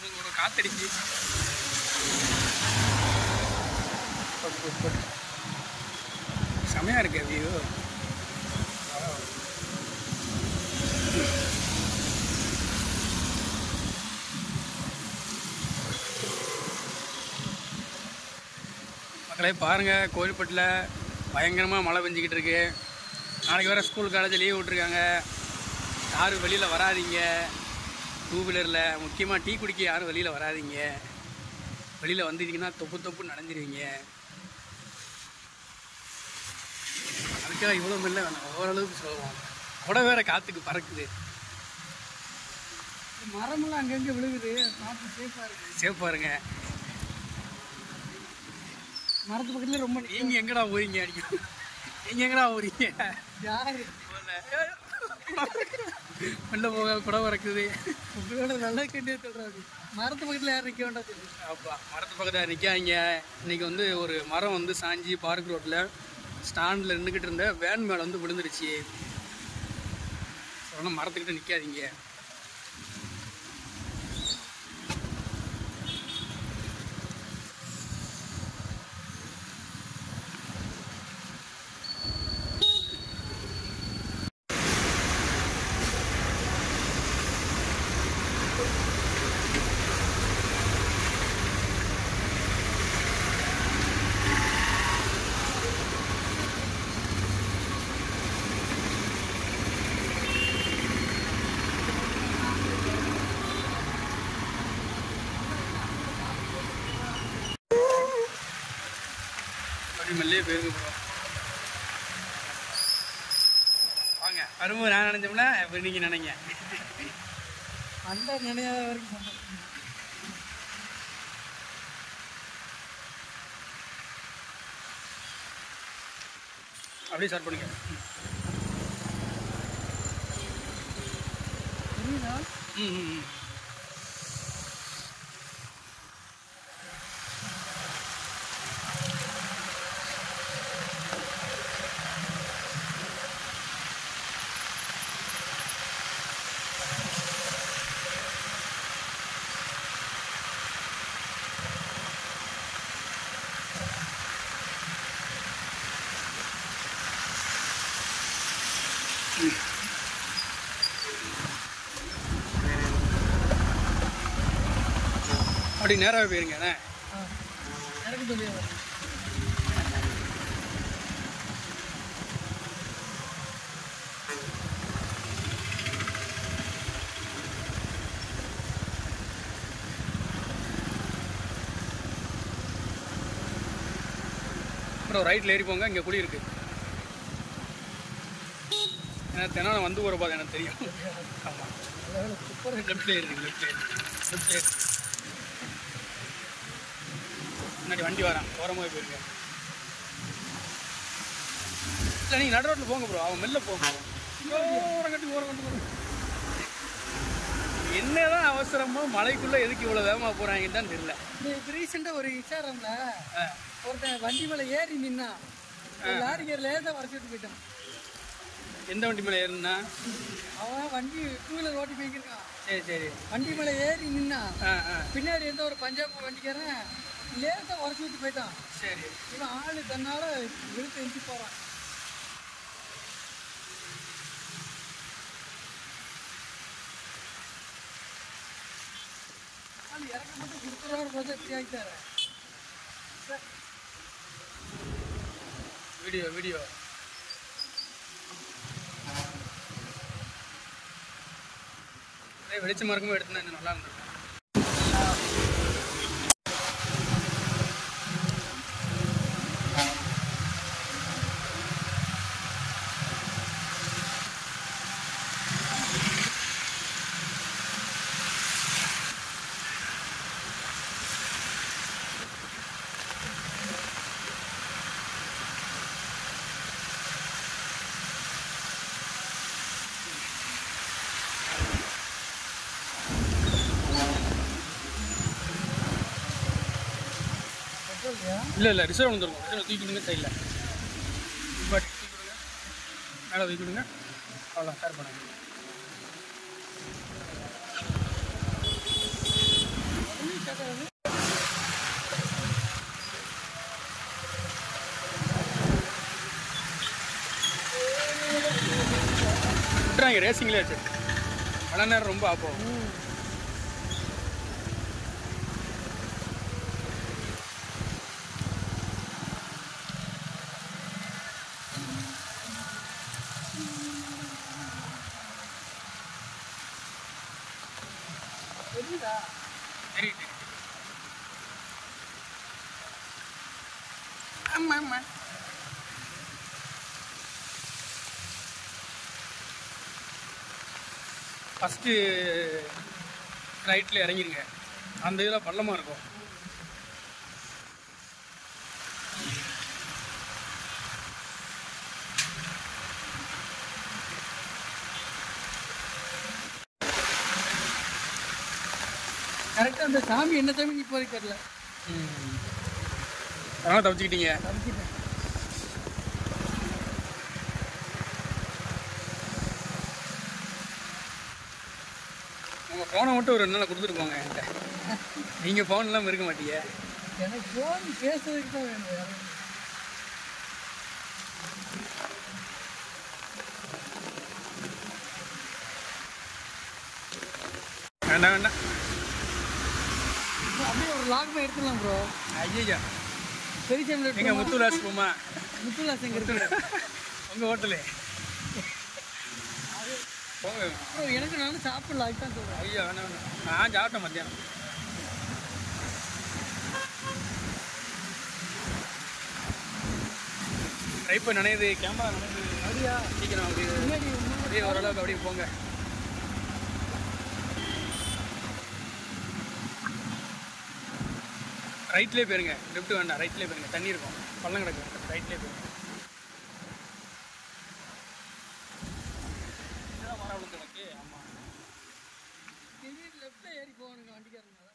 ஒரு காத்தடிக்கு போட்டு, போட்டு, போட்டு. செமையா இருக்கு வியூ மக்களே பாருங்க கோயில்பட்டில் பயங்கரமாக மழை பெஞ்சிக்கிட்டு இருக்கு நாளைக்கு வேறு ஸ்கூல் காலேஜ் லீவ் விட்ருக்காங்க யாரும் வெளியில் வராதீங்க டூ வீலரில் முக்கியமாக டீ குடிக்க யாரும் வெளியில் வராதீங்க வெளியில் வந்துட்டீங்கன்னா தொப்பு தொப்பு நனைஞ்சிருவீங்க அதுக்காக இவ்வளோ மெல்ல வேணாம் ஓரளவுக்கு சொல்லுவோம் கூட வேற காற்றுக்கு பறக்குது மரமெல்லாம் அங்கங்கே விழுகுது பார்த்து சேஃபாக இருக்கு சேஃப் பாருங்க மரத்து பக்கத்துல ரொம்ப நீங்கள் எங்கடா போறீங்க அடிக்கும் நீங்கள் எங்கடா போறீங்க யாரு வெளில போக கூட பறக்குது உங்களோட நல்ல கேட்டே சொல்றாரு மரத்து பக்கத்துல யாரும் நிற்க வேண்டாம் தெரியும் அப்பா மரத்து பக்கத்தில் நிற்காங்க இன்னைக்கு வந்து ஒரு மரம் வந்து சாஞ்சி பார்க் ரோட்டில் ஸ்டாண்டில் நின்றுக்கிட்டு இருந்த வேன் மேலே வந்து விழுந்துருச்சு சொன்னால் மரத்துக்கிட்ட நிற்காதீங்க அப்படி மெல்லே போயிருங்க ப்ரோ வாங்க வரும்போது நான் நினைச்சோம்னா இப்போ நீங்கள் நினைங்க அந்த நினையாத வரைக்கும் சந்தோஷம். அப்படியே ஸ்டார்ட் பண்ணுங்க தெரியுதா ம் ம் ம் அப்படி நேராகவே போயிருங்க அண்ணே ஆ எனக்கு தெரியாது அப்புறம் ரைட்டில் ஏறி போங்க இங்கே குழி இருக்கு ஏன்னா தினம் வந்து போகிற பாதை எனக்கு தெரியும் ஆமாம் சூப்பர் லெஃப்ட்ல ஏறி லெஃப்ட்ல ஏறி லெஃப்ட்ல ஏறி முன்னாடி வண்டி வரான் ஓரமாக போயிருங்க இல்லை நீங்கள் நடு ரோட்டில் போங்க ப்ரோ அவன் மெல்ல போங்க ஓரம் கட்டி ஓரம் கட்டி போங்க என்னதான் அவசரமோ மலைக்குள்ளே எதுக்கு இவ்வளோ வேகமாக போகிறாங்கன்னு தான் தெரியல இப்போ ரீசெண்டாக ஒரு இன்ஸ்டாகிராமில் ஆ ஒருத்தன் வண்டி மேலே ஏறி நின்னா ஒரு லாரிக்கார லேசாக வரைச்சிட்டு போயிட்டான் எந்த வண்டி மேலே ஏறுனா அவன் வண்டி டூ வீலர் ஓட்டி போய்க்கிருக்கான் சரி சரி வண்டி மேலே ஏறி நின்னா ஆ ஆ பின்னாடி இருந்த ஒரு பஞ்சாப் வண்டிக்காரன் லேசாக உரசி விட்டு போயிட்டான் சரி இவன் ஆளு தன்னால இழுத்து எஞ்சி போகிறான் ஆளு இறக்க மட்டும் கொடுத்துருவாரு ப்ரொஜெக்ட் ஆகிட்டாரு வீடியோ வீடியோ வெளிச்சமாக இருக்கும்போது எடுத்துனா இன்னும் நல்லா இருந்திருக்கும் இல்லையா இல்லை இல்லை ரிசர்வ் வந்துருக்கும் ரிசர்வ் தூக்கி விடுங்க சைடில் பட் தூக்கி விடுங்க மேலே தூக்கி விடுங்க அவ்வளோ ஷேர் பண்ணுங்க விட்டுறாங்க ரேசிங்லேயே வச்சு மழை நேரம் ரொம்ப ஆப்போம் ம். தெரியுதா சரி சரி ஆமாம் ஆமாம் ஃபஸ்ட்டு ரைட்டில் இறங்கிருங்க அந்த இதில் பள்ளமாக இருக்கும் கரெக்டாக அந்த சாமி என்ன சாமி இப்போ வரைக்கும் தெரியல அதனால் தப்பிச்சுக்கிட்டீங்க தப்பிச்சிட்டேன் உங்கள் ஃபோனை மட்டும் ஒரு ரெண்டு நாள் கொடுத்துட்டு போங்க என்கிட்ட நீங்கள் ஃபோன் இல்லாமல் இருக்க மாட்டீங்க எனக்கு ஃபோன் பேசுறதுக்கு தான் வேணும் வேற ஒண்ணும் இல்ல. வேண்டாம் வேண்டாம் அப்படியே ஒரு லாக்மே எடுத்துடலாம் ப்ரோ ஐயா பெரிய சாமி எங்கள் முத்துராஜ் போமா முத்துலாஸ் எங்க இருக்கு உங்கள் ஹோட்டலு போங்க ப்ரோ எனக்கு நானும் சாப்பிடல அதுதான் சொல்கிறேன் ஐயா வேணாம் வேணாம் நான் சாப்பிட்டேன் மத்தியானம் ட்ரை பண்ண நினைவுது கேமரா நினைவுது அப்படியா சீக்கிரம் அப்படியே முன்னாடி முன்னாடி அப்படியே ஓரளவுக்கு அப்படியே போங்க ரைட்லேயே போயிருங்க லெஃப்ட் வேண்டாம் ரைட்லேயே போயிருங்க தண்ணி இருக்கும் பள்ளம் கிடக்கு ரைட்லேயே போயிருங்க இதுதான் மரம் விழுந்து எனக்கு ஆமாம் திடீர்னு லெஃப்ட்டில் ஏறி போகணுங்க வண்டிக்காரங்க